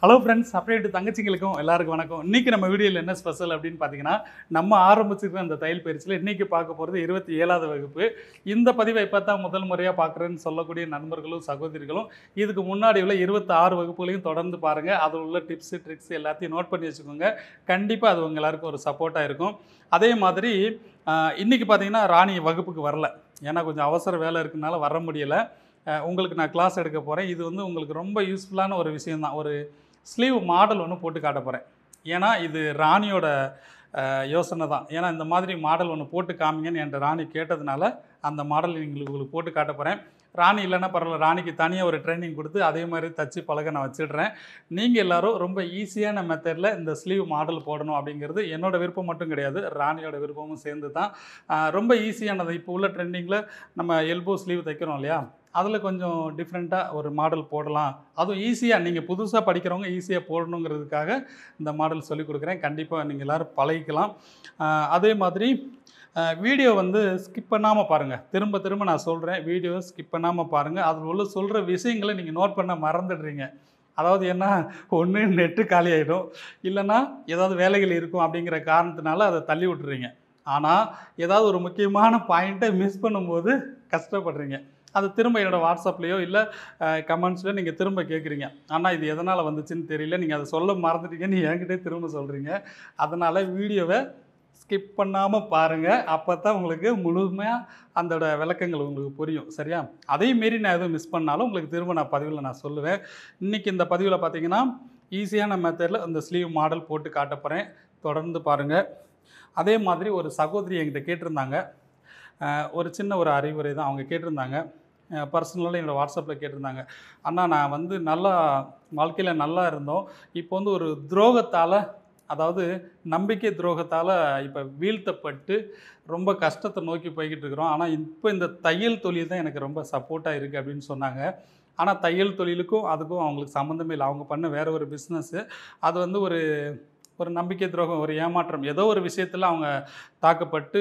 hello friends அப்படியே தங்கச்சிங்களுக்கும் எல்லாருக்கும் வணக்கம் இன்னைக்கு நம்ம வீடியோவில் என்ன ஸ்பெஷல் அப்படின்னு பார்த்தீங்கன்னா நம்ம ஆரம்பிச்சிருக்க அந்த தையல் பயிற்சியில் இன்னைக்கு பார்க்க போகிறது இருபத்தி ஏழாவது வகுப்பு இந்த பதிவை இப்போ தான் முதல் முறையாக பார்க்குறேன்னு சொல்லக்கூடிய நண்பர்களும் சகோதரிகளும் இதுக்கு முன்னாடி உள்ள இருபத்தி ஆறு வகுப்புகளையும் தொடர்ந்து பாருங்கள் அதில் உள்ள டிப்ஸு ட்ரிக்ஸ் எல்லாத்தையும் நோட் பண்ணி வச்சுக்கோங்க கண்டிப்பாக அது உங்க எல்லாருக்கும் ஒரு சப்போர்ட்டாக இருக்கும் அதே மாதிரி ஆஹ், இன்னைக்கு பார்த்தீங்கன்னா ராணி வகுப்புக்கு வரல ஏன்னா கொஞ்சம் அவசர வேலை இருக்குனால வர முடியலை அஹ், உங்களுக்கு நான் கிளாஸ் எடுக்க போகிறேன் இது வந்து உங்களுக்கு ரொம்ப யூஸ்ஃபுல்லான ஒரு விஷயம்தான் ஒரு ஸ்லீவ் மாடல் ஒன்று போட்டு காட்ட போகிறேன் ஏன்னா இது ராணியோட அஹ், யோசனை தான் ஏன்னா இந்த மாதிரி மாடல் ஒன்று போட்டு காமிங்கன்னு என்கிட்ட ராணி கேட்டதுனால அந்த மாடல் உங்களுக்கு உங்களுக்கு போட்டு காட்ட போகிறேன் ராணி இல்லைன்னா பரவாயில்ல ராணிக்கு தனியாக ஒரு ட்ரைனிங் கொடுத்து அதே மாதிரி தச்சு பழக நான் வச்சிடுறேன் நீங்கள் எல்லாரும் ரொம்ப ஈஸியான மெத்தடில் இந்த ஸ்லீவ் மாடல் போடணும் அப்படிங்கிறது என்னோட விருப்பம் மட்டும் கிடையாது ராணியோட விருப்பமும் சேர்ந்து தான் அஹ், ரொம்ப ஈஸியானது இப்போ உள்ள ட்ரெண்டிங்கில் நம்ம எல்போ ஸ்லீவ் தைக்கிறோம் இல்லையா அதில் கொஞ்சம் டிஃப்ரெண்ட்டாக ஒரு மாடல் போடலாம் அதுவும் ஈஸியாக நீங்கள் புதுசாக படிக்கிறவங்க ஈஸியாக போடணுங்கிறதுக்காக இந்த மாடல் சொல்லிக் கொடுக்குறேன் கண்டிப்பாக நீங்கள் எல்லோரும் பழகிக்கலாம் ஆஹ் அதே மாதிரி வீடியோ வந்து ஸ்கிப் பண்ணாமல் பாருங்கள் திரும்ப திரும்ப நான் சொல்கிறேன் வீடியோ ஸ்கிப் பண்ணாமல் பாருங்கள் அதில் உள்ள சொல்கிற விஷயங்களை நீங்கள் நோட் பண்ண மறந்துடுறீங்க அதாவது என்ன ஒன்று நெட்டு காலி ஆகிடும் இல்லைன்னா ஏதாவது வேலைகள் இருக்கும் அப்படிங்கிற காரணத்தினால அதை தள்ளி விட்டுறீங்க ஆனால் ஏதாவது ஒரு முக்கியமான பாயிண்ட்டை மிஸ் பண்ணும்போது கஷ்டப்படுறீங்க அது திரும்ப என்னோடய வாட்ஸ்அப்லேயோ இல்லை கமெண்ட்ஸில் நீங்கள் திரும்ப கேட்குறீங்க ஆனால் இது எதனால் வந்துச்சுன்னு தெரியல நீங்கள் அதை சொல்ல மறந்துட்டீங்கன்னு என்கிட்டே திரும்ப சொல்கிறீங்க அதனால் வீடியோவை ஸ்கிப் பண்ணாமல் பாருங்கள் அப்போ தான் உங்களுக்கு முழுமையாக அதோட விளக்கங்கள் உங்களுக்கு புரியும் சரியா அதே மாரி நான் எதுவும் மிஸ் பண்ணாலும் உங்களுக்கு திரும்ப நான் பதிவில் நான் சொல்லுவேன் இன்றைக்கி இந்த பதிவில் பார்த்தீங்கன்னா ஈஸியான மெத்தடில் அந்த ஸ்லீவ் மாடல் போட்டு காட்ட போகிறேன் தொடர்ந்து பாருங்கள் அதே மாதிரி ஒரு சகோதரி என்கிட்ட கேட்டிருந்தாங்க அஹ், ஒரு சின்ன ஒரு அறிவுரை தான் அவங்க கேட்டிருந்தாங்க பர்சனலாக என்னோடய வாட்ஸ்அப்பில் கேட்டிருந்தாங்க அண்ணா நான் வந்து நல்லா வாழ்க்கையில் நல்லா இருந்தோம் இப்போ வந்து ஒரு துரோகத்தால் அதாவது நம்பிக்கை துரோகத்தால் இப்போ வீழ்த்தப்பட்டு ரொம்ப கஷ்டத்தை நோக்கி போய்கிட்டு இருக்கிறோம் ஆனால் இப்போ இந்த தையல் தொழில் தான் எனக்கு ரொம்ப சப்போர்ட்டாக இருக்குது அப்படின்னு சொன்னாங்க ஆனால் தையல் தொழிலுக்கும் அதுக்கும் அவங்களுக்கு சம்மந்தமே இல்லை அவங்க பண்ண வேற ஒரு பிஸ்னஸ்ஸு அது வந்து ஒரு ஒரு நம்பிக்கை துரோகம் ஒரு ஏமாற்றம் ஏதோ ஒரு விஷயத்தில் அவங்க தாக்கப்பட்டு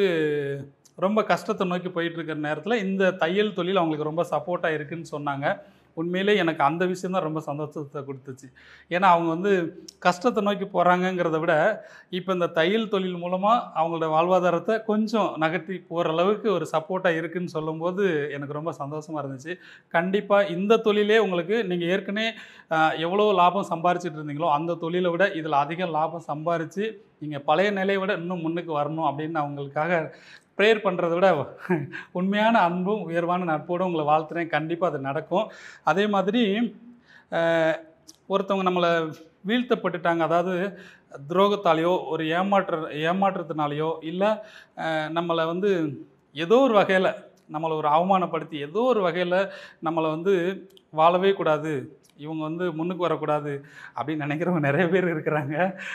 ரொம்ப கஷ்டத்தை நோக்கி போயிட்டு இருக்கிற நேரத்தில் இந்த தையல் தொழில் அவங்களுக்கு ரொம்ப சப்போர்ட்டாக இருக்குன்னு சொன்னாங்க உண்மையிலே எனக்கு அந்த விஷயம் தான் ரொம்ப சந்தோஷத்தை கொடுத்துச்சு ஏன்னா அவங்க வந்து கஷ்டத்தை நோக்கி போகிறாங்கங்கிறத விட இப்போ இந்த தையல் தொழில் மூலமாக அவங்களோட வாழ்வாதாரத்தை கொஞ்சம் நகர்த்தி போகிற அளவுக்கு ஒரு சப்போர்ட்டாக இருக்குன்னு சொல்லும்போது எனக்கு ரொம்ப சந்தோஷமாக இருந்துச்சு கண்டிப்பாக இந்த தொழிலே உங்களுக்கு நீங்கள் ஏற்கனவே ஆஹ், எவ்வளோ லாபம் சம்பாரிச்சிட்டு இருந்தீங்களோ அந்த தொழிலை விட இதில் அதிக லாபம் சம்பாரித்து நீங்கள் பழைய நிலையை விட இன்னும் முன்னுக்கு வரணும் அப்படின்னு நான் உங்களுக்காக ப்ரேயர் பண்ணுறத விட உண்மையான அன்பும் உயர்வான நட்போடு உங்களை வாழ்த்துறேன் கண்டிப்பாக அது நடக்கும் அதே மாதிரி ஆஹ், ஒருத்தவங்க நம்மளை வீழ்த்தப்பட்டுட்டாங்க அதாவது துரோகத்தாலேயோ ஒரு ஏமாற்ற ஏமாற்றத்தினாலேயோ இல்லை நம்மளை வந்து ஏதோ ஒரு வகையில் நம்மளை ஒரு அவமானப்படுத்தி ஏதோ ஒரு வகையில் நம்மளை வந்து வாழவே கூடாது இவங்க வந்து முன்னுக்கு வரக்கூடாது அப்படின்னு நினைக்கிறவங்க நிறைய பேர் இருக்கிறாங்க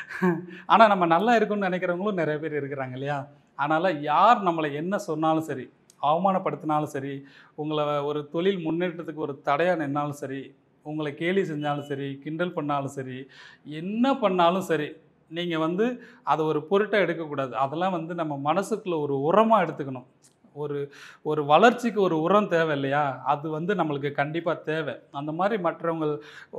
ஆனால் நம்ம நல்லா இருக்கும்னு நினைக்கிறவங்களும் நிறைய பேர் இருக்கிறாங்க இல்லையா அதனால் யார் நம்மளை என்ன சொன்னாலும் சரி அவமானப்படுத்தினாலும் சரி உங்களை ஒரு தொழில் முன்னேற்றத்துக்கு ஒரு தடையாக நின்னாலும் சரி உங்களை கேலி செஞ்சாலும் சரி கிண்டல் பண்ணாலும் சரி என்ன பண்ணாலும் சரி நீங்கள் வந்து அதை ஒரு பொருட்டாக எடுக்கக்கூடாது அதெல்லாம் வந்து நம்ம மனசுக்குள்ள ஒரு உரமாக எடுத்துக்கணும் ஒரு ஒரு வளர்ச்சிக்கு ஒரு உரம் தேவை இல்லையா அது வந்து நம்மளுக்கு கண்டிப்பாக தேவை அந்த மாதிரி மற்றவங்க ஓ,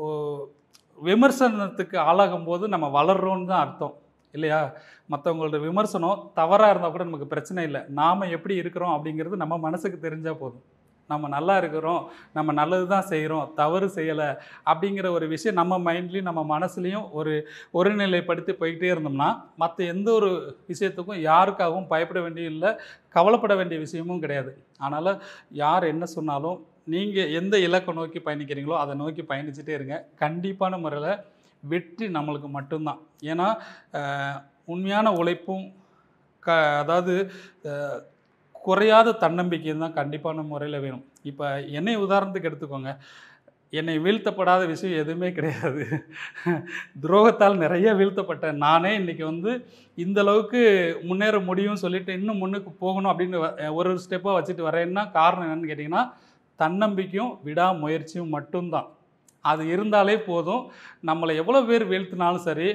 விமர்சனத்துக்கு ஆளாகும் போது நம்ம வளர்றோன்னு தான் அர்த்தம் இல்லையா மற்றவங்களோட விமர்சனம் தவறாக இருந்தால் கூட நமக்கு பிரச்சனை இல்லை நாம் எப்படி இருக்கிறோம் அப்படிங்கிறது நம்ம மனசுக்கு தெரிஞ்சால் போதும் நம்ம நல்லா இருக்கிறோம் நம்ம நல்லது தான் செய்கிறோம் தவறு செய்யலை அப்படிங்கிற ஒரு விஷயம் நம்ம மைண்ட்லேயும் நம்ம மனசுலேயும் ஒரு ஒருநிலைப்படுத்தி போய்கிட்டே இருந்தோம்னா மற்ற எந்த ஒரு விஷயத்துக்கும் யாருக்காகவும் பயப்பட வேண்டிய இல்லை கவலைப்பட வேண்டிய விஷயமும் கிடையாது அதனால் யார் என்ன சொன்னாலும் நீங்கள் எந்த இலக்கை நோக்கி பயணிக்கிறீங்களோ அதை நோக்கி பயணிச்சுட்டே இருங்க கண்டிப்பான முறையில் வெற்றி நம்மளுக்கு மட்டும்தான் ஏன்னா அஹ், உண்மையான உழைப்பும் க அதாவது அஹ், குறையாத தன்னம்பிக்கையும் தான் கண்டிப்பான முறையில் வேணும் இப்போ என்னை உதாரணத்துக்கு எடுத்துக்கோங்க என்னை வீழ்த்தப்படாத விஷயம் எதுவுமே கிடையாது துரோகத்தால் நிறைய வீழ்த்தப்பட்டேன் நானே இன்றைக்கி வந்து இந்த அளவுக்கு முன்னேற முடியும்னு சொல்லிட்டு இன்னும் முன்னுக்கு போகணும் அப்படின்னு வ- ஒரு ஒரு ஸ்டெப்பாக வச்சுட்டு வரேன்னா காரணம் என்னன்னு கேட்டிங்கன்னா தன்னம்பிக்கையும் விடாமுயற்சியும் மட்டும்தான் அது இருந்தாலே போதும் நம்மளை எவ்வளோ பேர் வீழ்த்தினாலும் சரி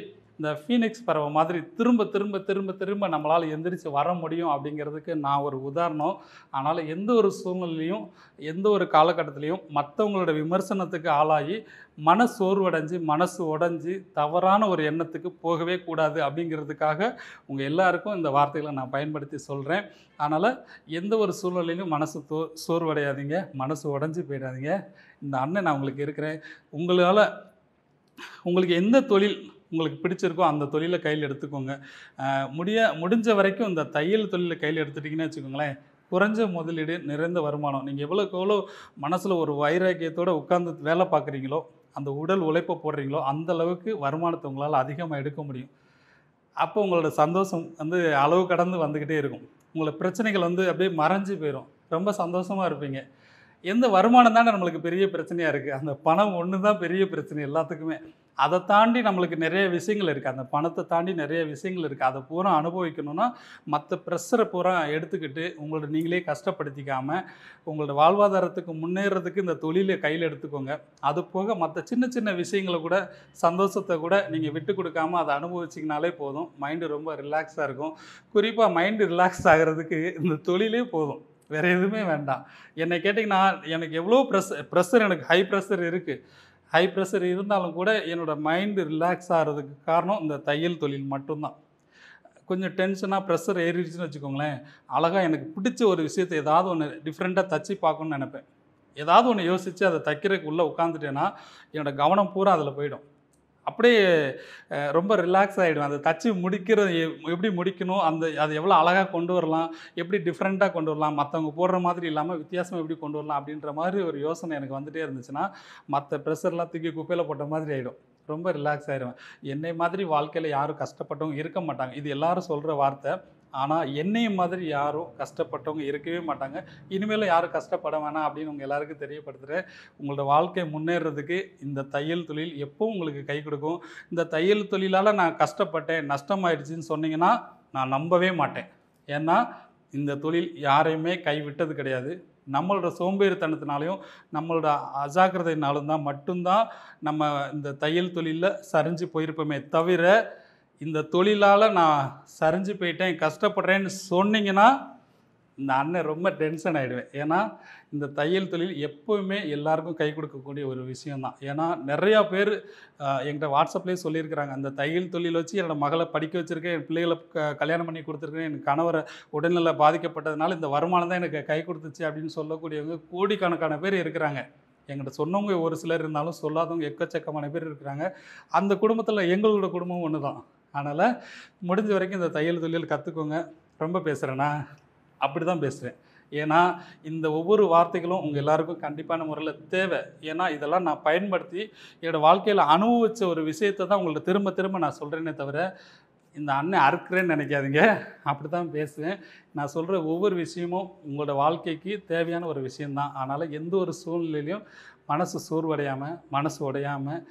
இந்த ஃபீனிக்ஸ் பறவை மாதிரி திரும்ப திரும்ப திரும்ப திரும்ப நம்மளால் எந்திரிச்சு வர முடியும் அப்படிங்கிறதுக்கு நான் ஒரு உதாரணம் அதனால் எந்த ஒரு சூழ்நிலையும் எந்த ஒரு காலகட்டத்திலையும் மற்றவங்களோட விமர்சனத்துக்கு ஆளாகி மன சோர்வடைஞ்சு மனசு உடைஞ்சு தவறான ஒரு எண்ணத்துக்கு போகவே கூடாது அப்படிங்கிறதுக்காக உங்கள் எல்லாருக்கும் இந்த வார்த்தைகளை நான் பயன்படுத்தி சொல்கிறேன் அதனால் எந்த ஒரு சூழ்நிலையிலும் மனசு தோ சோர்வடையாதீங்க மனசு உடஞ்சி போயிடாதீங்க இந்த அண்ணன் நான் உங்களுக்கு இருக்கிறேன் உங்களால் உங்களுக்கு எந்த தொழில் உங்களுக்கு பிடிச்சிருக்கோ அந்த தொழிலை கையில் எடுத்துக்கோங்க அஹ் முடிய முடிஞ்ச வரைக்கும் இந்த தையல் தொழிலை கையில் எடுத்துட்டிங்கன்னு வச்சுக்கோங்களேன் குறைஞ்ச முதலீடு நிறைந்த வருமானம் நீங்கள் எவ்வளோக்கு எவ்வளோ மனசில் ஒரு வைராக்கியத்தோடு உட்காந்து வேலை பார்க்குறீங்களோ அந்த உடல் உழைப்பை போடுறீங்களோ அந்த அளவுக்கு வருமானத்தை உங்களால் அதிகமாக எடுக்க முடியும் அப்போ உங்களோட சந்தோஷம் வந்து அளவு கடந்து வந்துக்கிட்டே இருக்கும் உங்களோட பிரச்சனைகள் வந்து அப்படியே மறைஞ்சு போயிடும் ரொம்ப சந்தோஷமாக இருப்பீங்க எந்த வருமானம் தானே நம்மளுக்கு பெரிய பிரச்சனையாக இருக்குது அந்த பணம் ஒன்று தான் பெரிய பிரச்சனை எல்லாத்துக்குமே அதை தாண்டி நம்மளுக்கு நிறைய விஷயங்கள் இருக்குது அந்த பணத்தை தாண்டி நிறைய விஷயங்கள் இருக்குது அதை பூரா அனுபவிக்கணும்னா மற்ற ப்ரெஷரை பூரா எடுத்துக்கிட்டு உங்களோட நீங்களே கஷ்டப்படுத்திக்காமல் உங்களோட வாழ்வாதாரத்துக்கு முன்னேறதுக்கு இந்த தொழிலை கையில் எடுத்துக்கோங்க அது போக மற்ற சின்ன சின்ன விஷயங்களை கூட சந்தோஷத்தை கூட நீங்கள் விட்டு கொடுக்காம அதை அனுபவிச்சிங்கனாலே போதும் மைண்டு ரொம்ப ரிலாக்ஸாக இருக்கும் குறிப்பாக மைண்டு ரிலாக்ஸ் ஆகிறதுக்கு இந்த தொழிலே போதும் வேறு எதுவுமே வேண்டாம் என்னை கேட்டிங்கன்னா எனக்கு எவ்வளோ ப்ரெஸ் ப்ரெஷர் எனக்கு ஹை ப்ரெஷர் இருக்குது ஹை ப்ரெஷர் இருந்தாலும் கூட என்னோடய மைண்டு ரிலாக்ஸ் ஆகிறதுக்கு காரணம் இந்த தையல் தொழில் மட்டும்தான் கொஞ்சம் டென்ஷனாக ப்ரெஷர் ஏறிடுச்சுன்னு வச்சுக்கோங்களேன் அழகாக எனக்கு பிடிச்ச ஒரு விஷயத்தை ஏதாவது ஒன்று டிஃப்ரெண்ட்டாக தச்சு பார்க்கணும்னு நினைப்பேன் ஏதாவது ஒன்று யோசித்து அதை தைக்கிறதுக்கு உள்ளே உட்காந்துட்டேன்னா என்னோடய கவனம் பூரா அதில் போயிடும் அப்படியே அஹ், ரொம்ப ரிலாக்ஸ் ஆகிடும் அதை தச்சு முடிக்கிறது எ- எப்படி முடிக்கணும் அந்த அதை எவ்வளோ அழகாக கொண்டு வரலாம் எப்படி டிஃப்ரெண்ட்டாக கொண்டு வரலாம் மற்றவங்க போடுற மாதிரி இல்லாமல் வித்தியாசம் எப்படி கொண்டு வரலாம் அப்படின்ற மாதிரி ஒரு யோசனை எனக்கு வந்துட்டே இருந்துச்சுன்னா மற்ற ப்ரெஷர்லாம் தூக்கி குப்பையில் போட்ட மாதிரி ஆகிடும் ரொம்ப ரிலாக்ஸ் ஆயிடுவேன் என்னை மாதிரி வாழ்க்கையில் யாரும் கஷ்டப்பட்டவங்க இருக்க மாட்டாங்க இது எல்லாரும் சொல்கிற வார்த்தை ஆனால் என்னைய மாதிரி யாரும் கஷ்டப்பட்டவங்க இருக்கவே மாட்டாங்க இனிமேலும் யாரும் கஷ்டப்பட வேணாம் அப்படின்னு உங்கள் எல்லாருக்கும் தெரியப்படுத்துகிறேன் உங்களோட வாழ்க்கை முன்னேறதுக்கு இந்த தையல் தொழில் எப்பவும் உங்களுக்கு கை கொடுக்கும் இந்த தையல் தொழிலால் நான் கஷ்டப்பட்டேன் நஷ்டமாயிடுச்சுன்னு சொன்னீங்கன்னா நான் நம்பவே மாட்டேன் ஏன்னா இந்த தொழில் யாரையுமே கைவிட்டது கிடையாது நம்மளோட சோம்பேறித்தனத்தினாலையும் நம்மளோட அஜாக்கிரதையினாலும் தான் மட்டும்தான் நம்ம இந்த தையல் தொழிலில் சரிஞ்சு போயிருப்போமே தவிர இந்த தொழிலால் நான் சரிஞ்சு போயிட்டேன் கஷ்டப்படுறேன்னு சொன்னீங்கன்னா இந்த அண்ணன் ரொம்ப டென்ஷன் ஆகிடுவேன் ஏன்னா இந்த தையல் தொழில் எப்போவுமே எல்லாருக்கும் கை கொடுக்கக்கூடிய ஒரு விஷயம்தான் ஏன்னா நிறையா பேர் ஆஹ், என்கிட்ட வாட்ஸ்அப்லேயே சொல்லியிருக்கிறாங்க அந்த தையல் தொழில் வச்சு என்னோட மகளை படிக்க வச்சுருக்கேன் என் பிள்ளைகளை க கல்யாணம் பண்ணி கொடுத்துருக்கேன் என் கணவரை உடல்நிலை பாதிக்கப்பட்டதுனால இந்த வருமானம் தான் எனக்கு கை கொடுத்துச்சு அப்படின்னு சொல்லக்கூடியவங்க கோடிக்கணக்கான பேர் இருக்கிறாங்க என்கிட்ட சொன்னவங்க ஒரு சிலர் இருந்தாலும் சொல்லாதவங்க எக்கச்சக்கமான பேர் இருக்கிறாங்க அந்த குடும்பத்தில் எங்களோட குடும்பம் ஒன்று தான் அதனால் முடிஞ்ச வரைக்கும் இந்த தையல் தொழில் கற்றுக்கோங்க ரொம்ப பேசுகிறேன்னா அப்படி தான் பேசுகிறேன் ஏன்னா இந்த ஒவ்வொரு வார்த்தைகளும் உங்கள் எல்லாருக்கும் கண்டிப்பான முறையில் தேவை ஏன்னா இதெல்லாம் நான் பயன்படுத்தி என்னோடய வாழ்க்கையில் அனுபவித்த ஒரு விஷயத்தை தான் உங்கள்ட்ட திரும்ப திரும்ப நான் சொல்கிறேனே தவிர இந்த அண்ணன் அறுக்கிறேன்னு நினைக்காதீங்க அப்படி தான் பேசுவேன் நான் சொல்கிற ஒவ்வொரு விஷயமும் உங்களோட வாழ்க்கைக்கு தேவையான ஒரு விஷயந்தான் அதனால் எந்த ஒரு சூழ்நிலையிலையும் மனசு சோர்வடையாமல் மனசு உடையாமல்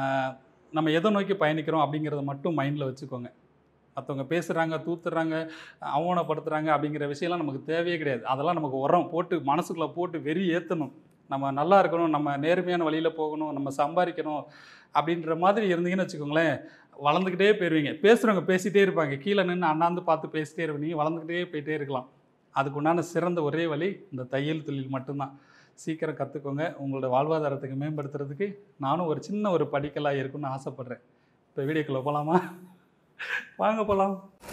நம்ம எதை நோக்கி பயணிக்கிறோம் அப்படிங்கிறத மட்டும் மைண்டில் வச்சுக்கோங்க மற்றவங்க பேசுகிறாங்க தூத்துறாங்க அவமானப்படுத்துகிறாங்க அப்படிங்கிற விஷயம்லாம் நமக்கு தேவையே கிடையாது அதெல்லாம் நமக்கு உரம் போட்டு மனசுக்குள்ளே போட்டு வெறி ஏற்றணும் நம்ம நல்லா இருக்கணும் நம்ம நேர்மையான வழியில் போகணும் நம்ம சம்பாதிக்கணும் அப்படின்ற மாதிரி இருந்தீங்கன்னு வச்சுக்கோங்களேன் வளர்ந்துக்கிட்டே போயிடுவீங்க பேசுகிறவங்க பேசிகிட்டே இருப்பாங்க கீழே நின்று அண்ணாந்து பார்த்து பேசிட்டே இருப்பீங்க வளர்ந்துக்கிட்டே போயிட்டே இருக்கலாம் அதுக்கு உண்டான சிறந்த ஒரே வழி இந்த தையல் தொழில் மட்டும்தான் சீக்கிரம் கற்றுக்கோங்க உங்களோட வாழ்வாதாரத்துக்கு மேம்படுத்துறதுக்கு நானும் ஒரு சின்ன ஒரு படிக்கலாக இருக்குன்னு ஆசைப்பட்றேன் இப்போ வீடியோக்குள்ளே போகலாமா வாங்க போகலாம்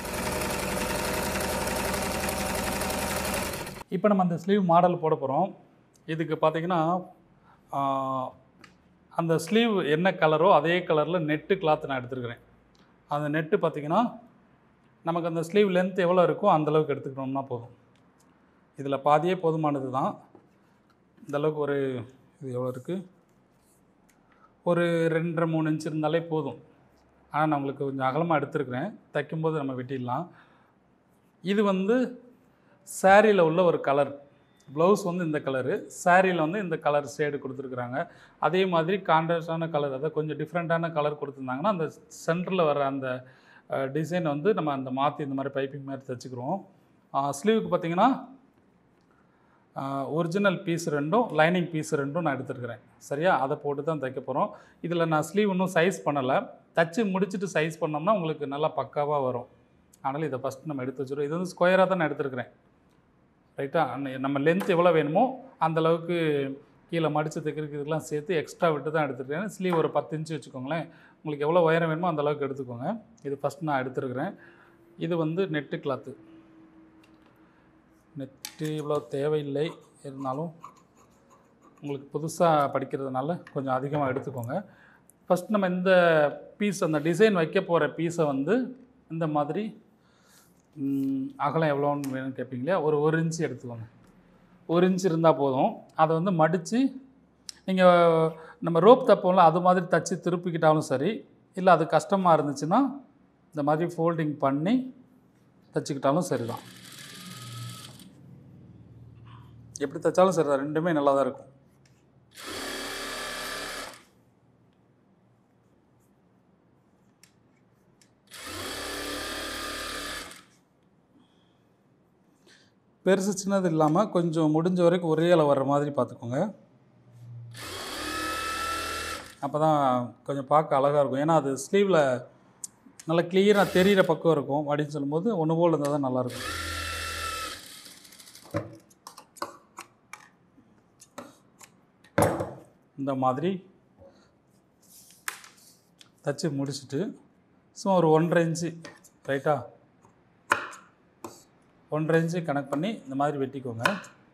இப்போ நம்ம அந்த ஸ்லீவ் மாடல் போட போகிறோம் இதுக்கு பார்த்தீங்கன்னா ஆஹ், அந்த ஸ்லீவ் என்ன கலரோ அதே கலரில் நெட்டு கிளாத் நான் எடுத்துருக்கிறேன் அந்த நெட்டு பார்த்தீங்கன்னா நமக்கு அந்த ஸ்லீவ் லென்த் எவ்வளோ இருக்கோ அந்த அளவுக்கு எடுத்துக்கிட்டோம்னா போதும் இதில் பாதியே போதுமானது தான் இந்த அளவுக்கு ஒரு இது எவ்வளோ இருக்குது ஒரு ரெண்டரை மூணு இன்ச் இருந்தாலே போதும் ஆனால் நான் உங்களுக்கு கொஞ்சம் அகலமாக எடுத்துருக்கிறேன் தைக்கும்போது நம்ம வெட்டிடலாம் இது வந்து சாரியில் உள்ள ஒரு கலர் ப்ளவுஸ் வந்து இந்த கலரு சாரியில் வந்து இந்த கலர் ஷேடு கொடுத்துருக்குறாங்க அதே மாதிரி கான்ட்ராஸ்டான கலர் அதாவது கொஞ்சம் டிஃப்ரெண்ட்டான கலர் கொடுத்துருந்தாங்கன்னா அந்த சென்டரில் வர அந்த டிசைன் வந்து நம்ம அந்த மாற்றி இந்த மாதிரி பைப்பிங் மாதிரி தைச்சிக்கிறோம் ஸ்லீவுக்கு பார்த்தீங்கன்னா ஒரிஜினல் பீஸ் ரெண்டும் லைனிங் பீஸ் ரெண்டும் நான் எடுத்துருக்கிறேன் சரியா அதை போட்டு தான் தைக்க போகிறோம் இதில் நான் ஸ்லீவ் இன்னும் சைஸ் பண்ணலை தச்சு முடிச்சுட்டு சைஸ் பண்ணோம்னா உங்களுக்கு நல்லா பக்காவாக வரும் அதனால் இதை ஃபஸ்ட் நம்ம எடுத்து வச்சுருவோம் இது வந்து ஸ்கொயராக தான் நான் எடுத்துருக்கிறேன் ரைட்டா நம்ம லென்த் எவ்வளோ வேணுமோ அந்த அளவுக்கு கீழே மடித்து தைக்கிறதுக்கு இதெல்லாம் சேர்த்து எக்ஸ்ட்ரா விட்டு தான் எடுத்துருக்கேன் ஸ்லீவ் ஒரு பத்து இன்ச்சு வச்சுக்கோங்களேன் உங்களுக்கு எவ்வளோ உயரம் வேணுமோ அந்த அளவுக்கு எடுத்துக்கோங்க இது ஃபஸ்ட் நான் எடுத்துருக்கிறேன் இது வந்து நெட்டு கிளாத்து நெட்டு இவ்வளோ தேவையில்லை இருந்தாலும் உங்களுக்கு புதுசாக படிக்கிறதுனால கொஞ்சம் அதிகமாக எடுத்துக்கோங்க ஃபஸ்ட் நம்ம இந்த பீஸ் அந்த டிசைன் வைக்க போகிற பீஸை வந்து இந்த மாதிரி ம், அகலம் எவ்வளோன்னு வேணும்னு கேட்பீங்க இல்லையா ஒரு ஒரு இன்ச்சு எடுத்துக்கோங்க ஒரு இன்ச் இருந்தால் போதும் அதை வந்து மடித்து நீங்கள் நம்ம ரோப் தப்போம்ல அது மாதிரி தச்சு திருப்பிக்கிட்டாலும் சரி இல்லை அது கஷ்டமாக இருந்துச்சுன்னா இந்த மாதிரி ஃபோல்டிங் பண்ணி தச்சுக்கிட்டாலும் சரி தான் எப்படி தைச்சாலும் சரி தான் ரெண்டுமே நல்லா தான் இருக்கும் பெருசு சின்னது இல்லாமல் கொஞ்சம் முடிஞ்ச வரைக்கும் ஒரே அளவு வர்ற மாதிரி பார்த்துக்கோங்க அப்போ தான் கொஞ்சம் பார்க்க அழகாக இருக்கும் ஏன்னா அது ஸ்லீவில் நல்லா கிளியராக தெரிகிற பக்கம் இருக்கும் அப்படின்னு சொல்லும்போது ஒன்று போல் இருந்தால் தான் நல்லாயிருக்கும் இந்த மாதிரி தச்சு முடிச்சுட்டு சும்மா ஒரு ஒன்றரை இன்ச்சு ரைட்டா ஒன்றரை இன்ச்சு கணக்கு பண்ணி இந்த மாதிரி வெட்டிக்கோங்க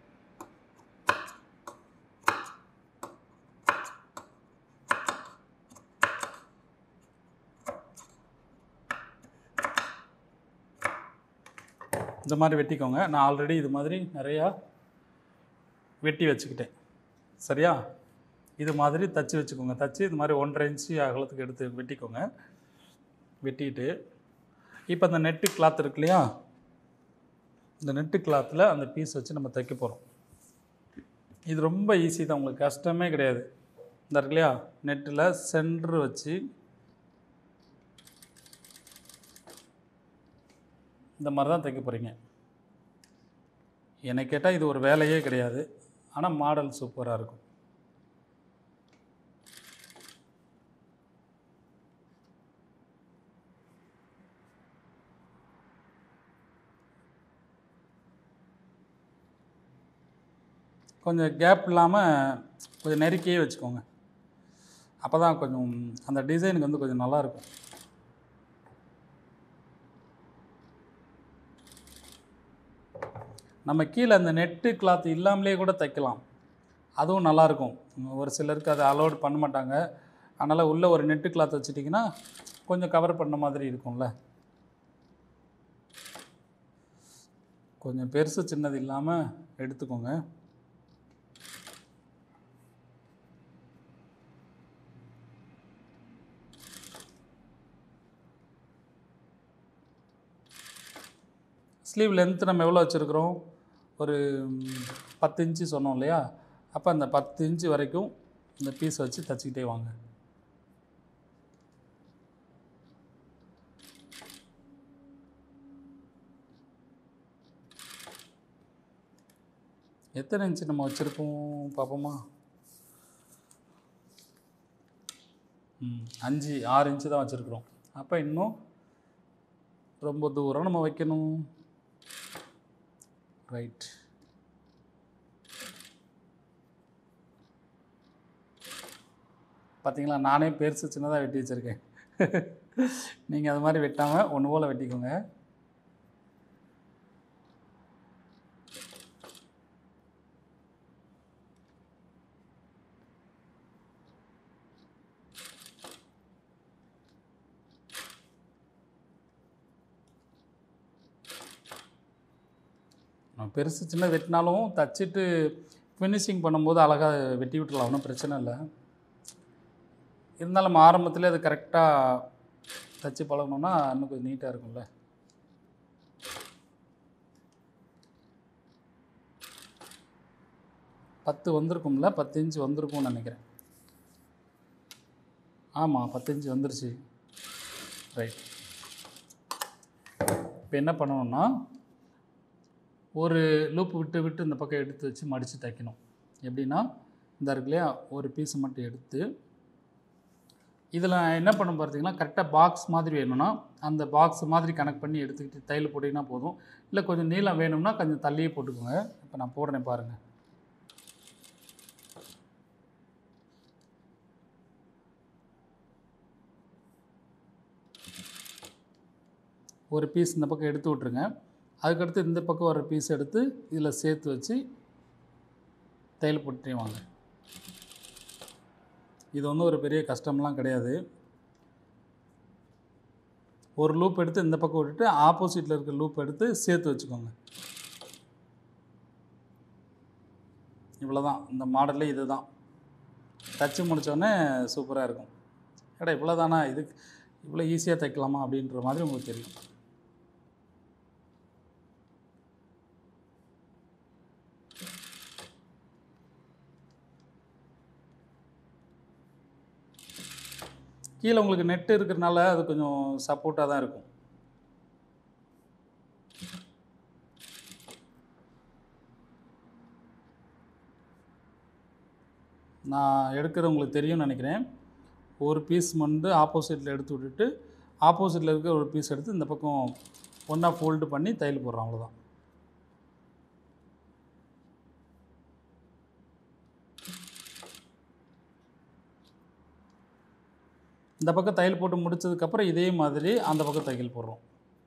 இந்த மாதிரி வெட்டிக்கோங்க நான் ஆல்ரெடி இது மாதிரி நிறையா வெட்டி வச்சுக்கிட்டேன் சரியா இது மாதிரி தச்சு வச்சுக்கோங்க தச்சு இது மாதிரி ஒன்றரை இன்ச்சு அகலத்துக்கு எடுத்து வெட்டிக்கோங்க வெட்டிட்டு இப்போ அந்த நெட்டு கிளாத் இருக்கு இல்லையா இந்த நெட்டு கிளாத்தில் அந்த பீஸ் வச்சு நம்ம தைக்க போகிறோம் இது ரொம்ப ஈஸி தான் உங்களுக்கு கஷ்டமே கிடையாது இந்த இருக்கு இல்லையா நெட்டில் சென்ட்ரு வச்சு இந்த மாதிரி தான் தைக்க போகிறீங்க என்னை கேட்டால் இது ஒரு வேலையே கிடையாது ஆனால் மாடல் சூப்பராக இருக்கும் கொஞ்சம் கேப் இல்லாமல் கொஞ்சம் நெருக்கியே வச்சுக்கோங்க அப்போ தான் கொஞ்சம் அந்த டிசைனுக்கு வந்து கொஞ்சம் நல்லாயிருக்கும் நம்ம கீழே அந்த நெட்டு கிளாத் இல்லாமலே கூட தைக்கலாம் அதுவும் நல்லாயிருக்கும் ஒரு சிலருக்கு அதை அலோட் பண்ண மாட்டாங்க அதனால் உள்ளே ஒரு நெட்டு கிளாத் வச்சுட்டிங்கன்னா கொஞ்சம் கவர் பண்ண மாதிரி இருக்கும்ல கொஞ்சம் பெருசு சின்னது இல்லாமல் எடுத்துக்கோங்க ஸ்லீவ் லென்த் நம்ம எவ்வளோ வச்சுருக்குறோம் ஒரு ம், பத்து இன்ச்சு சொன்னோம் இல்லையா அப்போ அந்த பத்து இன்ச்சு வரைக்கும் இந்த பீஸ் வச்சு தச்சுக்கிட்டே வாங்க எத்தனை இன்ச்சு நம்ம வச்சுருக்கோம் பார்ப்போமா ம் அஞ்சு ஆறு இன்ச்சு தான் வச்சுருக்குறோம் அப்போ இன்னும் ரொம்ப தூரம் நம்ம வைக்கணும் ரைட் பார்த்தீங்களா நானே பெருசு சின்னதாக வெட்டி வச்சுருக்கேன் நீங்கள் அது மாதிரி வெட்டாமல் ஒன்று போல் வெட்டிக்கோங்க நம்ம பெருசு சின்ன வெட்டினாலும் தச்சுட்டு ஃபினிஷிங் பண்ணும்போது அழகாக வெட்டி விட்டுலாம் ஒன்றும் பிரச்சனை இல்லை இருந்தாலும் நம்ம ஆரம்பத்தில் அது கரெக்டாக தச்சு பழகணுன்னா இன்னும் கொஞ்சம் நீட்டாக இருக்கும்ல பத்து வந்திருக்கும்ல பத்து இன்ச்சு வந்திருக்கும்னு நினைக்கிறேன் ஆமாம் பத்து இன்ச்சு வந்துருச்சு ரைட் இப்போ என்ன பண்ணணும்னா ஒரு லூப் விட்டு விட்டு இந்த பக்கம் எடுத்து வச்சு மடித்து தைக்கணும் எப்படின்னா இந்த இருக்கு இல்லையா ஒரு பீஸ் மட்டும் எடுத்து இதில் என்ன பண்ண பார்த்தீங்கன்னா கரெக்டாக பாக்ஸ் மாதிரி வேணும்னா அந்த பாக்ஸ் மாதிரி கனெக்ட் பண்ணி எடுத்துக்கிட்டு தையல் போட்டிங்கன்னா போதும் இல்லை கொஞ்சம் நீளம் வேணும்னா கொஞ்சம் தள்ளியே போட்டுக்கோங்க இப்போ நான் போடுறேன் பாருங்கள் ஒரு பீஸ் இந்த பக்கம் எடுத்து விட்ருங்க அதுக்கடுத்து இந்த பக்கம் வர பீஸ் எடுத்து இதில் சேர்த்து வச்சு தையல் போட்டுட்டே வாங்க இது வந்து ஒரு பெரிய கஷ்டம்லாம் கிடையாது ஒரு லூப் எடுத்து இந்த பக்கம் விட்டுட்டு ஆப்போசிட்டில் இருக்க லூப் எடுத்து சேர்த்து வச்சுக்கோங்க இவ்வளோதான் இந்த மாடலே இது தான் தச்சு முடித்தோடனே சூப்பராக இருக்கும் ஏடா இவ்வளோ தானா இதுக்கு இவ்வளோ ஈஸியாக தைக்கலாமா அப்படின்ற மாதிரி உங்களுக்கு தெரியும் கீழே உங்களுக்கு நெட்டு இருக்கிறனால அது கொஞ்சம் சப்போர்ட்டாக தான் இருக்கும் நான் எடுக்கிறது உங்களுக்கு தெரியும்னு நினைக்கிறேன் ஒரு பீஸ் வந்து ஆப்போசிட்டில் எடுத்து விட்டுட்டு ஆப்போசிட்டில் இருக்க ஒரு பீஸ் எடுத்து இந்த பக்கம் ஒன்றா ஃபோல்டு பண்ணி தையல் போடுறோம் அவ்வளோதான் இந்த பக்கம் தையல் போட்டு முடிச்சதுக்கப்புறம் இதே மாதிரி அந்த பக்கம் தையல் போடுறோம்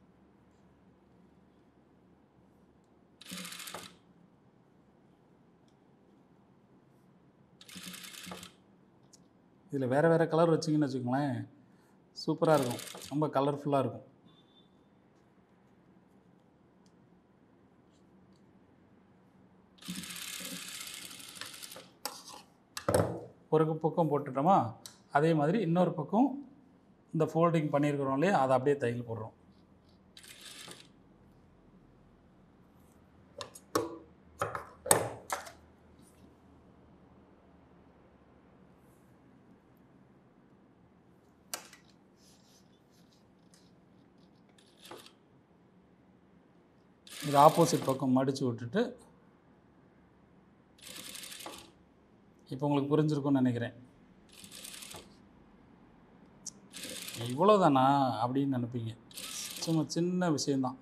இதில் வேறு வேறு கலர் வச்சிங்கன்னு வச்சுக்கோங்களேன் சூப்பராக இருக்கும் ரொம்ப கலர்ஃபுல்லாக இருக்கும் ஒரு பக்கம் போட்டுட்டோமா அதே மாதிரி இன்னொரு பக்கம் இந்த ஃபோல்டிங் பண்ணியிருக்கிறோம் இல்லையா அதை அப்படியே தையல் போடுறோம் இது ஆப்போசிட் பக்கம் மடித்து விட்டுட்டு இப்போ உங்களுக்கு புரிஞ்சிருக்கும்னு நினைக்கிறேன் இவ்வளோதானா அப்படின்னு நினைப்பீங்க சும்மா சின்ன விஷயந்தான்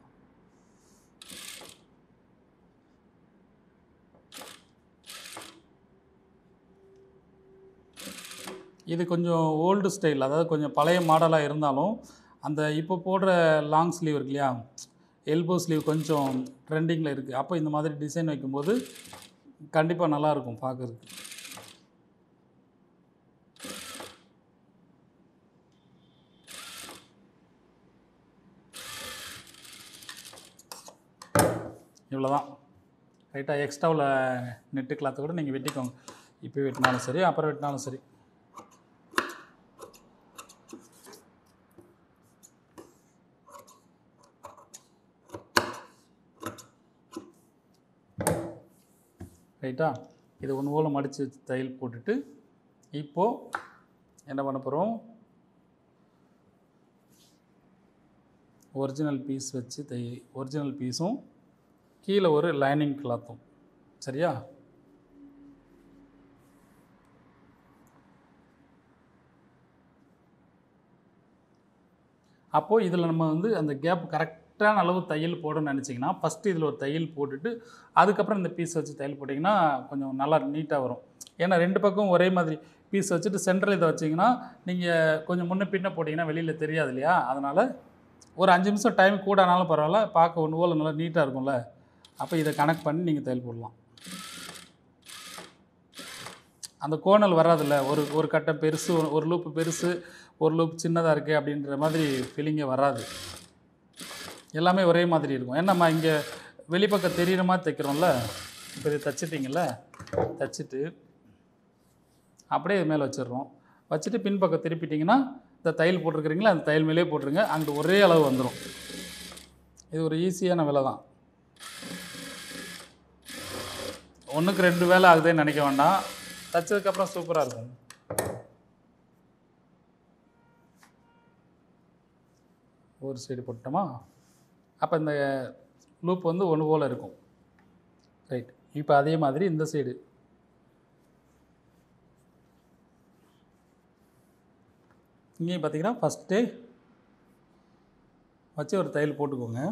இது கொஞ்சம் ஓல்டு ஸ்டைல் அதாவது கொஞ்சம் பழைய மாடலாக இருந்தாலும் அந்த இப்போ போடுற லாங் ஸ்லீவ் இருக்கு இல்லையா எல்போ ஸ்லீவ் கொஞ்சம் ட்ரெண்டிங்கில் இருக்குது அப்போ இந்த மாதிரி டிசைன் வைக்கும்போது கண்டிப்பாக நல்லாயிருக்கும் பார்க்குறதுக்கு இவ்வளோதான் ரைட்டாக எக்ஸ்ட்ராவில் நெட்டு கிளாத்தை கூட நீங்கள் வெட்டிக்கோங்க இப்போ வெட்டினாலும் சரி அப்புறம் வெட்டினாலும் சரி ரைட்டா இது ஒன்று போல் மடித்து தையல் போட்டுட்டு இப்போது என்ன பண்ண போகிறோம் ஒரிஜினல் பீஸ் வச்சு தை ஒரிஜினல் பீஸும் கீழே ஒரு லைனிங் கிளாத்தும் சரியா அப்போது இதில் நம்ம வந்து அந்த கேப் கரெக்டான அளவு தையல் போடணும்னு நினச்சிங்கன்னா ஃபஸ்ட்டு இதில் ஒரு தையல் போட்டுட்டு அதுக்கப்புறம் இந்த பீஸ் வச்சு தையல் போட்டிங்கன்னா கொஞ்சம் நல்லா நீட்டாக வரும் ஏன்னா ரெண்டு பக்கம் ஒரே மாதிரி பீஸ் வச்சுட்டு சென்டரில் இதை வச்சிங்கன்னா நீங்கள் கொஞ்சம் முன்ன பின்ன போட்டிங்கன்னா வெளியில் தெரியாது இல்லையா அதனால் ஒரு அஞ்சு நிமிஷம் டைம் கூட ஆனாலும் பரவாயில்ல பார்க்க ஒன்று போல் நல்லா நீட்டாக இருக்கும்ல அப்போ இதை கனெக்ட் பண்ணி நீங்கள் தையல் போடலாம் அந்த கோணல் வராதுல்ல ஒரு ஒரு கட்டம் பெருசு ஒரு- ஒரு லூப்பு பெருசு ஒரு லூப் சின்னதாக இருக்குது அப்படின்ற மாதிரி ஃபீலிங்கே வராது எல்லாமே ஒரே மாதிரி இருக்கும் ஏன்னா நம்ம இங்கே வெளிப்பக்கம் தெரியிற மாதிரி தைக்கிறோம்ல இப்போ இதை தச்சிட்டிங்கல்ல தச்சுட்டு அப்படியே இது மேலே வச்சிடுறோம் வச்சுட்டு பின்பக்கம் திருப்பிட்டிங்கன்னா இந்த தையல் போட்டிருக்கிறீங்களா அந்த தையல் மேலே போட்டுருங்க அங்கிட்டு ஒரே அளவு வந்துடும் இது ஒரு ஈஸியான வேலை தான் ஒன்றுக்கு ரெண்டு வேலை ஆகுதுன்னு நினைக்க வேண்டாம் தச்சதுக்கப்புறம் சூப்பராக இருக்கும் ஒரு சைடு போட்டோமா அப்போ இந்த லூப் வந்து ஒன்று போல் இருக்கும் ரைட் இப்போ அதே மாதிரி இந்த சைடு இங்கேயும் பார்த்தீங்கன்னா ஃபஸ்ட்டு வச்சு ஒரு தையல் போட்டுக்கோங்க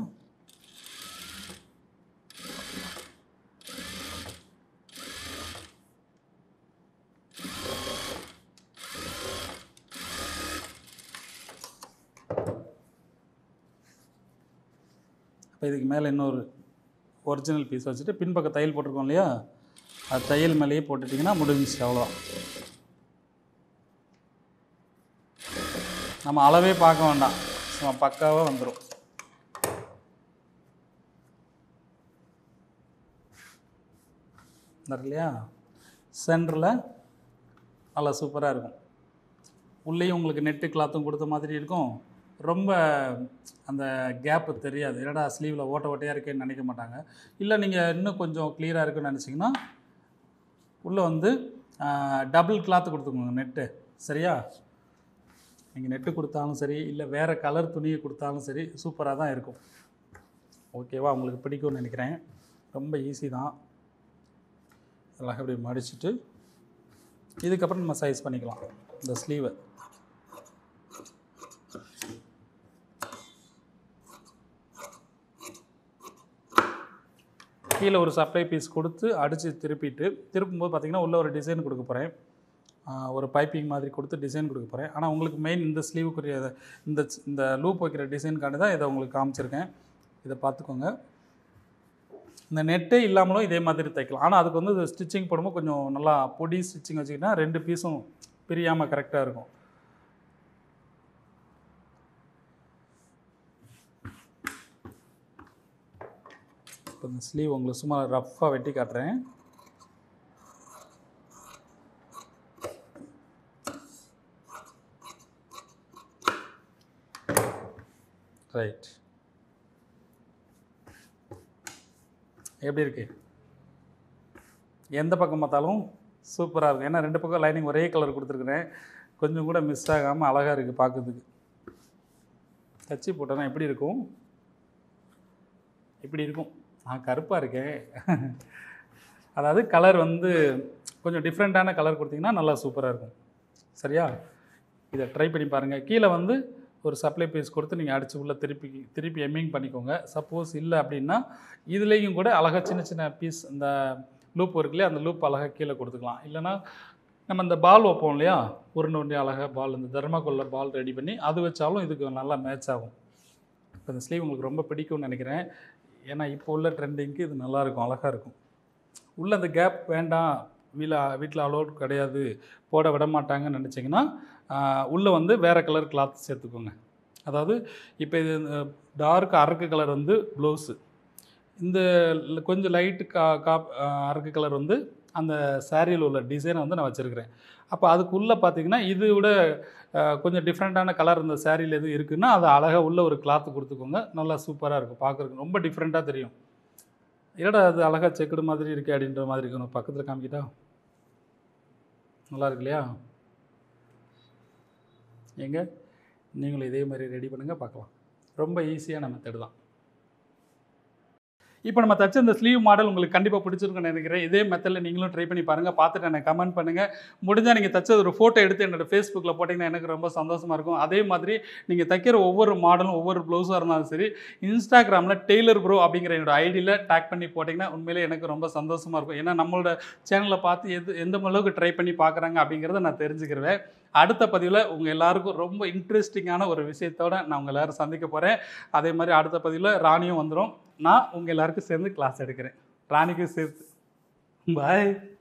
இப்போ இதுக்கு மேலே இன்னொரு ஒரிஜினல் பீஸ் வச்சுட்டு பின்பக்க தையல் போட்டிருக்கோம் இல்லையா அது தையல் மேலேயே போட்டுட்டிங்கன்னா முடிஞ்சிச்சு அவ்வளோதான் நம்ம அளவே பார்க்க வேண்டாம் சும்மா பக்காவாக வந்துடும் இல்லையா சென்டரில் நல்லா சூப்பராக இருக்கும் உள்ளேயும் உங்களுக்கு நெட்டு கிளாத்தும் கொடுத்த மாதிரி இருக்கும் ரொம்ப அந்த கேப்பு தெரியாது என்னடா ஸ்லீவில் ஓட்ட ஓட்டையாக இருக்கேன்னு நினைக்க மாட்டாங்க இல்லை நீங்கள் இன்னும் கொஞ்சம் கிளியராக இருக்குன்னு நினச்சிங்கன்னா உள்ளே வந்து டபுள் கிளாத் கொடுத்துக்கோங்க நெட்டு சரியா நீங்கள் நெட்டு கொடுத்தாலும் சரி இல்லை வேறு கலர் துணியை கொடுத்தாலும் சரி சூப்பராக தான் இருக்கும் ஓகேவா உங்களுக்கு பிடிக்கும்னு நினைக்கிறேன் ரொம்ப ஈஸி தான் அழகாக இப்படி மடிச்சுட்டு இதுக்கப்புறம் நம்ம சைஸ் பண்ணிக்கலாம் இந்த ஸ்லீவை கீழே ஒரு சப்ளை பீஸ் கொடுத்து அடித்து திருப்பிட்டு திருப்பும்போது பார்த்தீங்கன்னா உள்ள ஒரு டிசைன் கொடுக்க போகிறேன் ஒரு பைப்பிங் மாதிரி கொடுத்து டிசைன் கொடுக்க போகிறேன் ஆனால் உங்களுக்கு மெயின் இந்த ஸ்லீவுக்குரிய இந்த இந்த லூப் வைக்கிற டிசைனுக்காண்டி தான் இதை உங்களுக்கு காமிச்சிருக்கேன் இதை பார்த்துக்கோங்க இந்த நெட்டே இல்லாமலும் இதே மாதிரி தைக்கலாம் ஆனால் அதுக்கு வந்து ஸ்டிச்சிங் போடும்போது கொஞ்சம் நல்லா பொடி ஸ்டிச்சிங் வச்சுக்கிட்டா ரெண்டு பீஸும் பிரியாமல் கரெக்டாக இருக்கும் இப்போ இந்த ஸ்லீவ் உங்களுக்கு சும்மா ரஃப்பாக வெட்டி காட்டுறேன் ரைட் எப்படி இருக்கு எந்த பக்கம் பார்த்தாலும் சூப்பராக இருக்கும் ஏன்னா ரெண்டு பக்கம் லைனிங் ஒரே கலர் கொடுத்துருக்குறேன் கொஞ்சம் கூட மிஸ் ஆகாமல் அழகாக இருக்குது பார்க்கறதுக்கு தச்சு போட்டோன்னா எப்படி இருக்கும் இப்படி இருக்கும் நான் கருப்பாக இருக்கேன் அதாவது கலர் வந்து கொஞ்சம் டிஃப்ரெண்ட்டான கலர் கொடுத்தீங்கன்னா நல்லா சூப்பராக இருக்கும் சரியா இதை ட்ரை பண்ணி பாருங்கள் கீழே வந்து ஒரு சப்ளை பீஸ் கொடுத்து நீங்கள் அடித்து உள்ளே திருப்பி திருப்பி எம்மிங் பண்ணிக்கோங்க சப்போஸ் இல்லை அப்படின்னா இதுலேயும் கூட அழகாக சின்ன சின்ன பீஸ் இந்த லூப் இருக்கு இல்லையா அந்த லூப் அழகாக கீழே கொடுத்துக்கலாம் இல்லைன்னா நம்ம இந்த பால் வைப்போம் இல்லையா உருண்டை உருண்டை அழகாக பால் இந்த தர்மாக்கோல்ல பால் ரெடி பண்ணி அது வச்சாலும் இதுக்கு நல்லா மேட்ச் ஆகும் இப்போ இந்த ஸ்லீவ் உங்களுக்கு ரொம்ப பிடிக்கும்னு நினைக்கிறேன் ஏன்னா இப்போ உள்ள ட்ரெண்டிங்க்கு இது நல்லாயிருக்கும் அழகாக இருக்கும் உள்ள அந்த கேப் வேண்டாம் வீல வீட்டில் அலோட் கிடையாது போட விட மாட்டாங்கன்னு நினச்சிங்கன்னா உள்ளே வந்து வேறு கலர் கிளாத் சேர்த்துக்கோங்க அதாவது இப்போ இது டார்க் அரக்கு கலர் வந்து ப்ளவுஸு இந்த ல- கொஞ்சம் லைட்டு கா காப் அரக்கு கலர் வந்து அந்த சாரியில் உள்ள டிசைனை வந்து நான் வச்சுருக்கிறேன் அப்போ அதுக்குள்ளே பார்த்தீங்கன்னா இது விட அஹ், கொஞ்சம் டிஃப்ரெண்ட்டான கலர் இந்த சாரியில் எதுவும் இருக்குன்னா அதை அழகாக உள்ள ஒரு கிளாத்து கொடுத்துக்கோங்க நல்லா சூப்பராக இருக்கும் பார்க்குறதுக்கு ரொம்ப டிஃப்ரெண்ட்டாக தெரியும் இல்லடா அது அழகாக செக்குடு மாதிரி இருக்கே அப்படின்ற மாதிரி இருக்கணும் பக்கத்தில் காமிக்கிட்டா நல்லா இருக்கு இல்லையா எங்க நீங்களும் இதே மாதிரி ரெடி பண்ணுங்கள் பார்க்கலாம் ரொம்ப ஈஸியான மெத்தட் தான் இப்போ நம்ம தச்ச இந்த ஸ்லீவ் மாடல் உங்களுக்கு கண்டிப்பாக பிடிச்சிருக்குன்னு நினைக்கிறேன் இதே மெத்தடில் நீங்களும் ட்ரை பண்ணி பாருங்கள் பார்த்துட்டு எனக்கு கமெண்ட் பண்ணுங்கள் முடிஞ்சால் நீங்கள் தச்சது ஒரு ஃபோட்டோ எடுத்து என்னோட ஃபேஸ்புக்கில் போட்டிங்கன்னா எனக்கு ரொம்ப சந்தோஷமாக இருக்கும் அதே மாதிரி நீங்கள் தைக்கிற ஒவ்வொரு மாடலும் ஒவ்வொரு ப்ளவுஸாக இருந்தாலும் சரி இன்ஸ்டாகிராமில் டெய்லர் ப்ரோ அப்படிங்கிற என்னோட ஐடியில் டேக் பண்ணி போட்டிங்கன்னா உண்மையிலே எனக்கு ரொம்ப சந்தோஷமாக இருக்கும் ஏன்னா நம்மளோட சேனலை பார்த்து எது எந்த அளவுக்கு ட்ரை பண்ணி பார்க்குறாங்க அப்படிங்கிறத நான் தெரிஞ்சுக்கிருவேன் அடுத்த பதிவில் உங்கள் எல்லாருக்கும் ரொம்ப இன்ட்ரெஸ்டிங்கான ஒரு விஷயத்தோட நான் உங்கள் எல்லாரும் சந்திக்க போகிறேன் அதே மாதிரி அடுத்த பதிவில் ராணியும் வந்துடும் நான் உங்கள் எல்லாருக்கும் சேர்ந்து கிளாஸ் எடுக்கிறேன் ராணிக்கும் சேர்த்து பாய்